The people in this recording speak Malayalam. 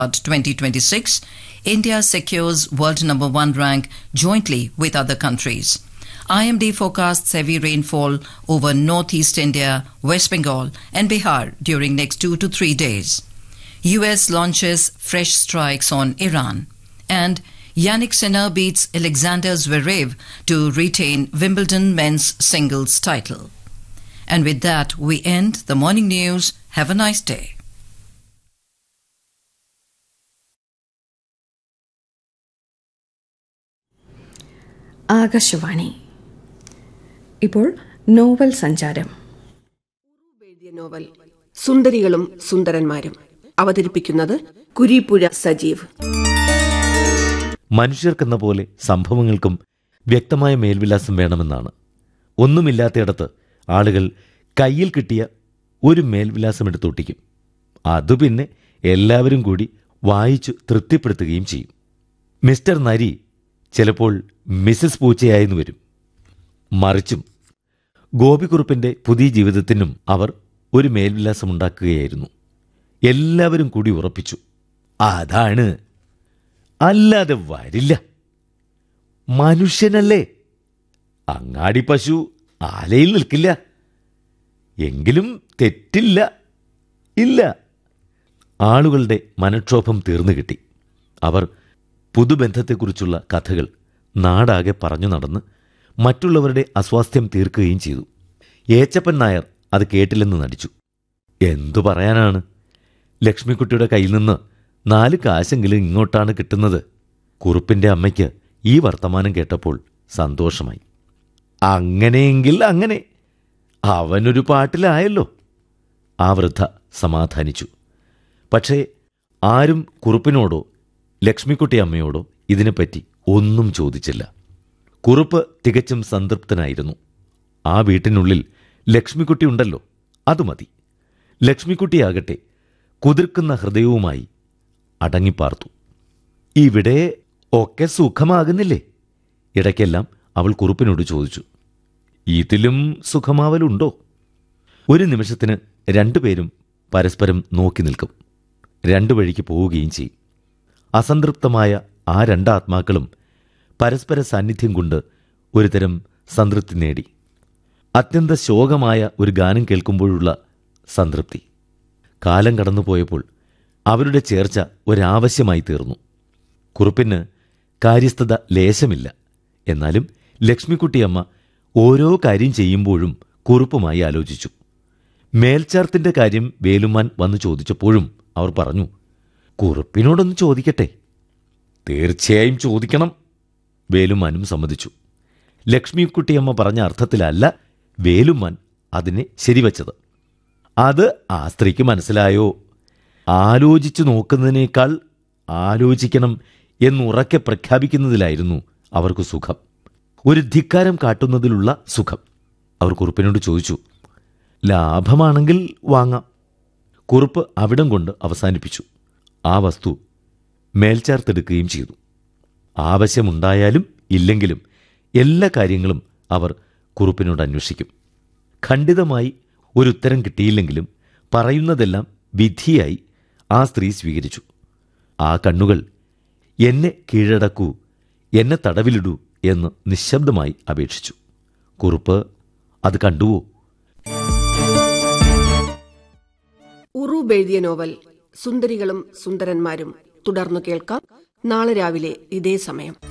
2026, India secures world number one rank jointly with other countries. IMD forecasts heavy rainfall over northeast India, West Bengal, and Bihar during next two to three days. US launches fresh strikes on Iran. And Yannick Sinner beats Alexander Zverev to retain Wimbledon men's singles title. And with that, we end the morning news. Have a nice day. Akashvani ഇപ്പോൾ നോവൽ സഞ്ചാരം എഴുതിയ നോവൽ സുന്ദരികളും സുന്ദരന്മാരും അവതരിപ്പിക്കുന്നത് കുരീപ്പുഴ സജീവ് മനുഷ്യർക്കെന്ന പോലെ സംഭവങ്ങൾക്കും വ്യക്തമായ മേൽവിലാസം വേണമെന്നാണ് ഒന്നുമില്ലാത്തയിടത്ത് ആളുകൾ കയ്യിൽ കിട്ടിയ ഒരു മേൽവിലാസം എടുത്തൊട്ടിക്കും അതു പിന്നെ എല്ലാവരും കൂടി വായിച്ചു തൃപ്തിപ്പെടുത്തുകയും ചെയ്യും മിസ്റ്റർ നരി ചിലപ്പോൾ മിസസ് പൂച്ചയായെന്ന് വരും മറിച്ചും ഗോപിക്കുറുപ്പിന്റെ പുതിയ ജീവിതത്തിനും അവർ ഒരു മേൽവിലാസമുണ്ടാക്കുകയായിരുന്നു എല്ലാവരും കൂടി ഉറപ്പിച്ചു അതാണ് അല്ലാതെ വരില്ല മനുഷ്യനല്ലേ അങ്ങാടി പശു ആലയിൽ നിൽക്കില്ല എങ്കിലും തെറ്റില്ല ഇല്ല ആളുകളുടെ മനക്ഷോഭം തീർന്നു കിട്ടി അവർ പുതുബന്ധത്തെക്കുറിച്ചുള്ള കഥകൾ നാടാകെ പറഞ്ഞു നടന്ന് മറ്റുള്ളവരുടെ അസ്വാസ്ഥ്യം തീർക്കുകയും ചെയ്തു ഏച്ചപ്പൻ നായർ അത് കേട്ടില്ലെന്ന് നടിച്ചു എന്തു പറയാനാണ് ലക്ഷ്മിക്കുട്ടിയുടെ കയ്യിൽ നിന്ന് നാല് കാശെങ്കിലും ഇങ്ങോട്ടാണ് കിട്ടുന്നത് കുറുപ്പിന്റെ അമ്മയ്ക്ക് ഈ വർത്തമാനം കേട്ടപ്പോൾ സന്തോഷമായി അങ്ങനെയെങ്കിൽ അങ്ങനെ അവനൊരു പാട്ടിലായല്ലോ ആ വൃദ്ധ സമാധാനിച്ചു പക്ഷേ ആരും കുറുപ്പിനോടോ ലക്ഷ്മിക്കുട്ടി അമ്മയോടോ ഇതിനെപ്പറ്റി ഒന്നും ചോദിച്ചില്ല കുറുപ്പ് തികച്ചും സംതൃപ്തനായിരുന്നു ആ വീട്ടിനുള്ളിൽ ലക്ഷ്മിക്കുട്ടി ഉണ്ടല്ലോ അത് മതി ലക്ഷ്മിക്കുട്ടിയാകട്ടെ കുതിർക്കുന്ന ഹൃദയവുമായി അടങ്ങിപ്പാർത്തു ഇവിടെ ഒക്കെ സുഖമാകുന്നില്ലേ ഇടയ്ക്കെല്ലാം അവൾ കുറുപ്പിനോട് ചോദിച്ചു ഇതിലും സുഖമാവലുണ്ടോ ഒരു നിമിഷത്തിന് രണ്ടുപേരും പരസ്പരം നോക്കി നിൽക്കും രണ്ടു വഴിക്ക് പോവുകയും ചെയ്യും അസംതൃപ്തമായ ആ രണ്ടാത്മാക്കളും പരസ്പര സാന്നിധ്യം കൊണ്ട് ഒരുതരം സംതൃപ്തി നേടി അത്യന്ത ശോകമായ ഒരു ഗാനം കേൾക്കുമ്പോഴുള്ള സംതൃപ്തി കാലം കടന്നുപോയപ്പോൾ അവരുടെ ചേർച്ച ഒരാവശ്യമായി തീർന്നു കുറുപ്പിന് കാര്യസ്ഥത ലേശമില്ല എന്നാലും ലക്ഷ്മിക്കുട്ടിയമ്മ ഓരോ കാര്യം ചെയ്യുമ്പോഴും കുറുപ്പുമായി ആലോചിച്ചു മേൽച്ചാർത്തിന്റെ കാര്യം വേലുമാൻ വന്നു ചോദിച്ചപ്പോഴും അവർ പറഞ്ഞു കുറുപ്പിനോടൊന്ന് ചോദിക്കട്ടെ തീർച്ചയായും ചോദിക്കണം വേലുമാനും സമ്മതിച്ചു ലക്ഷ്മിക്കുട്ടിയമ്മ പറഞ്ഞ അർത്ഥത്തിലല്ല വേലുമാൻ അതിനെ ശരിവച്ചത് അത് ആ സ്ത്രീക്ക് മനസ്സിലായോ ആലോചിച്ചു നോക്കുന്നതിനേക്കാൾ ആലോചിക്കണം എന്നുറക്കെ പ്രഖ്യാപിക്കുന്നതിലായിരുന്നു അവർക്ക് സുഖം ഒരു ധിക്കാരം കാട്ടുന്നതിലുള്ള സുഖം അവർ കുറുപ്പിനോട് ചോദിച്ചു ലാഭമാണെങ്കിൽ വാങ്ങാം കുറുപ്പ് അവിടം കൊണ്ട് അവസാനിപ്പിച്ചു ആ വസ്തു മേൽച്ചാർത്തെടുക്കുകയും ചെയ്തു ആവശ്യമുണ്ടായാലും ഇല്ലെങ്കിലും എല്ലാ കാര്യങ്ങളും അവർ കുറുപ്പിനോട് അന്വേഷിക്കും ഖണ്ഡിതമായി ഒരു ഉത്തരം കിട്ടിയില്ലെങ്കിലും പറയുന്നതെല്ലാം വിധിയായി ആ സ്ത്രീ സ്വീകരിച്ചു ആ കണ്ണുകൾ എന്നെ കീഴടക്കൂ എന്നെ തടവിലിടൂ എന്ന് നിശബ്ദമായി അപേക്ഷിച്ചു കുറുപ്പ് അത് കണ്ടുവോ ഉറൂബ് എഴുതിയ നോവൽ സുന്ദരികളും സുന്ദരന്മാരും തുടർന്നു കേൾക്കാം നാളെ രാവിലെ ഇതേ സമയം